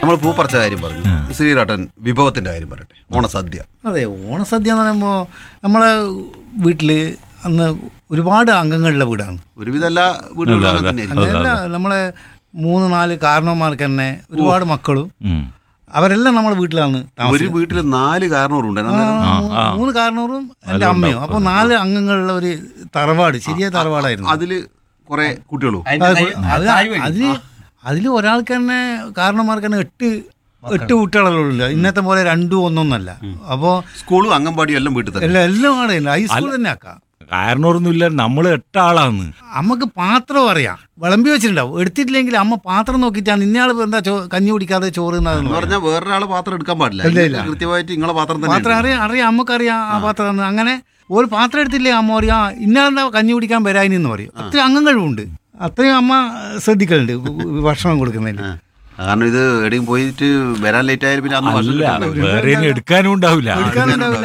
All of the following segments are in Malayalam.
നമ്മൾ പൂ പറിച്ച കാര്യം പറഞ്ഞു ശ്രീരാട്ടൻ വിഭവത്തിന്റെ കാര്യം പറയട്ടെ ഓണസദ്യ അതെ ഓണസദ്യ എന്ന് പറയുമ്പോൾ നമ്മളെ വീട്ടിൽ അന്ന് ഒരുപാട് അംഗങ്ങളുള്ള വീടാണ് ഒരുവിധ എല്ലാ വീടുകളിലും അങ്ങനെ തന്നെയായിരിക്കും. അങ്ങനെയല്ല നമ്മളെ മൂന്ന് നാല് കാരണവന്മാർക്ക് തന്നെ ഒരുപാട് മക്കളും ഉം. അവരെല്ലാം നമ്മുടെ വീട്ടിലാണ് ഒരു താമസിക്കുന്നത് വീട്ടിൽ നാല് കാരണവരുണ്ട് ആ, മൂ- മൂന്ന് കാരണവരും എൻ്റെ അമ്മയും അപ്പോൾ നാല് അംഗങ്ങളുള്ള ഒരു തറവാട് ശരിയായ തറവാടായിരുന്നു അതില് കുറെ കുട്ടികളും അതിന്റെ അത് തൈ- അത് തായ് വഴി. അതിൽ അതിൽ ഒരാൾക്ക് തന്നെ കാരണന്മാർക്ക് തന്നെ എട്ട് എട്ട് കുട്ടികളുള്ള ഇന്നത്തെ പോലെ രണ്ടും ഒന്നൊന്നല്ല അപ്പോൾ സ്കൂളും അംഗൻവാടിയും എല്ലാം വീട്ടിൽ തന്നെ എല്ലാം എല്ലാം അവിടെ ഉണ്ട് ഹൈസ്കൂൾ തന്നെ ആക്കാം കാരണമൊന്നുമില്ല നമ്മൾ എട്ടാളാന്ന് അമ്മക്ക് പാത്രം അറിയാം വിളമ്പി വെച്ചിട്ടുണ്ടാവും എടുത്തിട്ടില്ലെങ്കിൽ അമ്മ പാത്രം നോക്കിയിട്ടാണ് ഇന്നയാൾ എന്താ ചോ കഞ്ഞി കുടിക്കാതെ ചോറ് എന്ന് തിന്നാതെന്ന് പറയും. പറഞ്ഞാൽ വേറൊരാളെ പാത്രം എടുക്കാൻ പാടില്ല ഇല്ല, ഇല്ല. കൃത്യമായിട്ട് നിങ്ങളെ പാത്രം തന്നെ പാത്രം അറിയാം അറിയാം അമ്മക്കറിയാം ആ പാത്രം എന്ന്. അങ്ങനെ ഒരു പാത്രം എടുത്തില്ലേ അമ്മ പറയും ആ ഇന്നാളെന്താ കഞ്ഞി കുടിക്കാൻ വരാനെന്ന് പറയും അത്രയും അംഗങ്ങളുണ്ട് അത്രയും അമ്മ ശ്രദ്ധിക്കലുണ്ട് ഭക്ഷണം കൊടുക്കുന്നതിന് ആ. കാരണം ഇത് എവിടെയും പോയിട്ട് വരാൻ ലേറ്റ് ആയാലും പിന്നെ അന്ന് ഭക്ഷണം അല്ല കിട്ടുന്നില്ല. വേറെ ഇനി എടുക്കാനും ഉണ്ടാവില്ല എടുക്കാനുണ്ടാവില്ല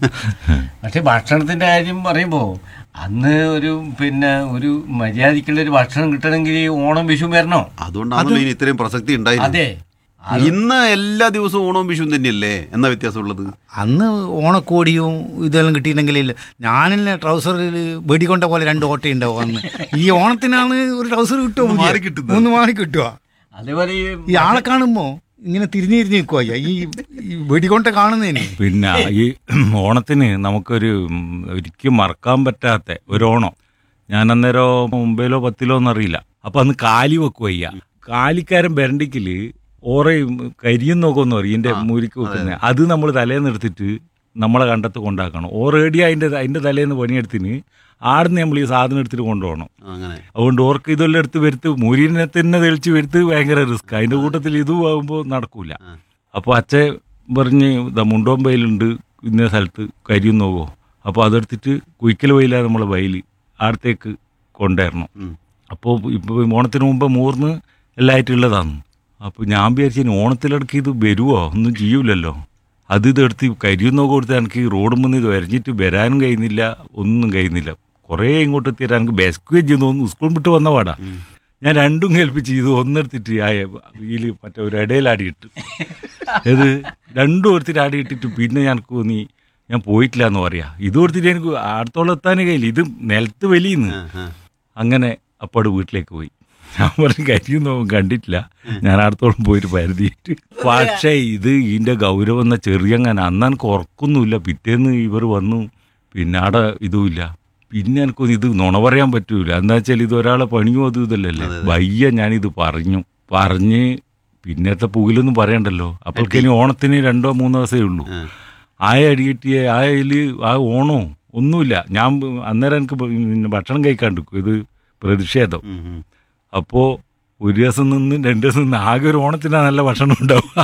പക്ഷെ ഭക്ഷണത്തിന്റെ കാര്യം പറയുമ്പോ അന്ന് ഒരു പിന്നെ ഒരു മര്യാദക്കുള്ള ഒരു ഭക്ഷണം കിട്ടണമെങ്കിൽ ഈ ഓണം വിഷു വരണോ അതുകൊണ്ടാണല്ലോ ഇനി ഇത്രയും പ്രസക്തി ഉണ്ടായിരുന്നു അതെ ഇന്ന് എല്ലാ ദിവസവും ഓണവും വിഷുവും തന്നെയല്ലേ എന്നാ വ്യത്യാസമുള്ളത് അന്ന് ഓണക്കോടിയും ഇതെല്ലാം കിട്ടിയിട്ടുണ്ടെങ്കിൽ ഞാനെന്നെ ട്രൗസറിൽ വെടികൊണ്ട പോലെ രണ്ട് ഓട്ട ഉണ്ടാവും അന്ന് ഈ ഓണത്തിനാണ് ഒരു ട്രൗസർ കിട്ടുമോ ഒന്ന് മാറി കിട്ടുന്നത്. ഒന്ന് മാറി കിട്ടുക അതേപോലെ ഈ ഈ ആളെ കാണുമ്പോ ഇങ്ങനെ തിരിഞ്ഞു തിരിഞ്ഞ് നിൽക്കുക ഈ ഈ വെടികൊണ്ട കാണുന്നതിന് പിന്നെ ഈ ഓണത്തിന് നമുക്കൊരു ഉം, ഒരിക്കലും മറക്കാൻ പറ്റാത്ത ഒരു ഓണം ഞാൻ അന്നേരം മുംബൈയിലോ പത്തിലോ എന്നറിയില്ല അപ്പൊ അന്ന് കാലി വെക്കുവയ്യ കാലിക്കാരൻ ബരണ്ടിക്കല് ഓറയും കരിയും നോക്കുമെന്ന് പറയും ഇതിന്റെ മുരിക്ക് വെക്കുന്നത് അത് നമ്മൾ തലേന്ന് എടുത്തിട്ട് നമ്മളെ കണ്ടത്ത് കൊണ്ടാക്കണം ഓ റെഡി അതിന്റെ അതിന്റെ തലേന്ന് പണിയെടുത്തിന് ആടുന്ന് നമ്മൾ ഈ സാധനം എടുത്തിട്ട് കൊണ്ടുപോകണം അങ്ങനെ അതുകൊണ്ട് ഓർക്ക് ഇതെല്ലാം എടുത്ത് വരുത്ത് മുരിനെ തന്നെ തെളിച്ച് വരുത്ത് ഭയങ്കര റിസ്ക് അതിന്റെ കൂട്ടത്തിൽ ഇതും ആകുമ്പോൾ നടക്കൂല ആ. അപ്പോൾ അച്ഛൻ പറഞ്ഞ് ദാ മുണ്ടോമ്പയിലുണ്ട് ഇന്ന സ്ഥലത്ത് കരിയും നോക്കോ അപ്പോൾ അതെടുത്തിട്ട് കുയിക്കൽ വയിലാണ് നമ്മളെ വയൽ ആടത്തേക്ക് കൊണ്ടുവരണം ഉം. അപ്പോൾ ഇപ്പോൾ ഓണത്തിന് മുമ്പ് മൂർന്ന് എല്ലായിട്ടുള്ളതാണ് അപ്പോൾ ഞാൻ വിചാരിച്ചു ഇനി ഓണത്തിലിടക്ക് ഇത് വരുമോ ഒന്നും ചെയ്യൂലല്ലോ അത് ഇതെടുത്ത് കരിയും നോക്കി കൊടുത്ത് എനിക്ക് ഈ റോഡ് മുന്നിൽ ഇത് വരഞ്ഞിട്ട് വരാനും കഴിയുന്നില്ല ഒന്നും കഴിയുന്നില്ല കുറേ ഇങ്ങോട്ട് എത്തിയിട്ട് എനിക്ക് ബെസ്കുവേം ചെയ്തു തോന്നുന്നു സ്കൂൾ വിട്ട് വന്ന പാടാ ഞാൻ രണ്ടും കേൾപ്പിച്ച് ഇത് ഒന്നെടുത്തിട്ട് ആ ഇതിൽ മറ്റേ ഒരു ഇടയിലാടിയിട്ട് ഇത് രണ്ടും എടുത്തിട്ട് ആടിയിട്ടിട്ട് പിന്നെ ഞങ്ങൾക്ക് തോന്നി ഞാൻ പോയിട്ടില്ല എന്ന് പറയാ ഇത് കൊടുത്തിട്ട് എനിക്ക് അടുത്തോളം എത്താനേ കഴിയില്ല ഇത് നിലത്ത് വലിയുന്നു ആ, ആ. അങ്ങനെ അപ്പാട് വീട്ടിലേക്ക് പോയി ഞാൻ പറഞ്ഞു കരിയൊന്നും കണ്ടിട്ടില്ല ഞാൻ അടുത്തോളം പോയിട്ട് പരുതിയിട്ട് പക്ഷേ ഇത് ഇതിന്റെ ഗൗരവം എന്ന ചെറിയങ്ങനെ അന്ന് എനിക്ക് ഉറക്കൊന്നുമില്ല പിറ്റേന്ന് ഇവർ വന്നു പിന്നെ അവിടെ ഇതുമില്ല പിന്നെ എനിക്കൊന്നും ഇത് നുണ പറയാൻ പറ്റൂല എന്താ വെച്ചാൽ ഇത് ഒരാളെ പണിയും അതും ഇതല്ലല്ലേ വയ്യ ഞാനിത് പറഞ്ഞു പറഞ്ഞ് പിന്നത്തെ പുകിലൊന്നും പറയണ്ടല്ലോ അപ്പോഴേക്കിനി ഓണത്തിന് രണ്ടോ മൂന്നോ ദിവസമേ ഉള്ളൂ ആ. ആയ അടി കിട്ടിയ ആയതിൽ ആ ഓണോ ഒന്നുമില്ല ഞാൻ അന്നേരം എനിക്ക് പിന്നെ ഭക്ഷണം കഴിക്കാണ്ടിരിക്കും ഇത് പ്രതിഷേധം ഉം, ഉം. അപ്പോൾ ഒരു ദിവസം നിന്ന് രണ്ട് ദിവസം നിന്ന് ആകെ ഒരു ഓണത്തിനാ നല്ല ഭക്ഷണം ഉണ്ടാവുക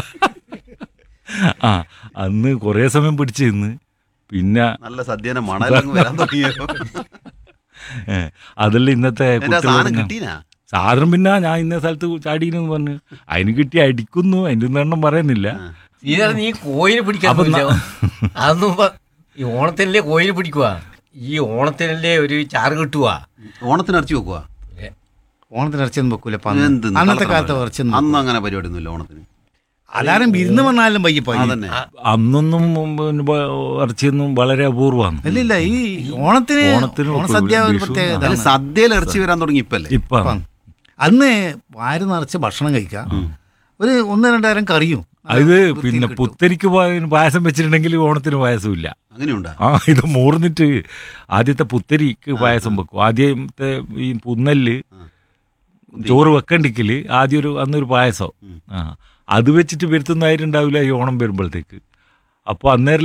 ആ അന്ന് കുറേ സമയം പിടിച്ച് നിന്ന് പിന്നെ നല്ല സദ്യനെ മണലങ്ങ് വരാൻ തുടങ്ങിയോ ഏ, അതല്ല ഇന്നത്തെ എന്റെ ആ സാധനം കുട്ടികൾ കിട്ടീനാ സാധനം പിന്നെ ഞാൻ ഇന്ന സ്ഥലത്ത് ചാടീനെന്ന് പറഞ്ഞു അതിന് കിട്ടി അടിക്കുന്നു അതിൻ്റെ ഒന്നും എണ്ണം പറയുന്നില്ല ഇതാ നീ കോയിനെ പിടിക്കാൻ അപ്പൊ ന- പോയില്ലോ. അതൊന്നും ഇപ്പൊ- ഈ ഓണത്തിനല്ലേ കോയിനെ പിടിക്കുക ഈ ഓണത്തിനല്ലേ ഒരു ചാറ് കിട്ടുക ഓണത്തിന് ഇറച്ചി വെക്കുക ഓണത്തിന് ഇറച്ചിയൊന്നും വെക്കൂല ഇപ്പൊ അന്ന്. എന്ത് അന്നത്തെ കാലത്ത് ഇറച്ചിയൊന്നും അന്ന് അങ്ങനെ പരിപാടി ഒന്നുമില്ല ഓണത്തിന് അലാരം വിരുന്ന് വന്നാലും വയ്യപ്പോ അതന്നെ അന്നൊന്നും പിന്നെ ബ- ഇറച്ചിയൊന്നും വളരെ അപൂർവമാണ് ഇല്ലില്ല ഈ ഓണത്തിന് ഓണത്തിന് ഓണസദ്യ ഒരു വിഷു- പ്രത്യേകത അതിൽ സദ്യയിൽ ഇറച്ചി വരാൻ തുടങ്ങി ഇപ്പല്ലേ ഇപ്പം അന്ന് വാര് നിറച്ച് ഭക്ഷണം കഴിക്കാം ഒരു ഒന്ന് രണ്ടായിരം കറിയും ഇത് പിന്നെ പുത്തരിക്ക് പോയ- പായസം വെച്ചിട്ടുണ്ടെങ്കിൽ ഓണത്തിന് പായസമില്ല അങ്ങനെയുണ്ടാ ആ ഇത് മൂർന്നിട്ട് ആദ്യത്തെ പുത്തരിക്ക് പായസം വെക്കും ആദ്യത്തെ ഈ പുന്നല് ചോറ് വെക്കണ്ടിക്കല് ആദ്യം ഒരു അന്നൊരു പായസം ആ അത് വെച്ചിട്ട് വരുത്തുന്നതായിട്ടുണ്ടാവില്ല ഈ ഓണം വരുമ്പോഴത്തേക്ക് അപ്പോൾ അന്നേരം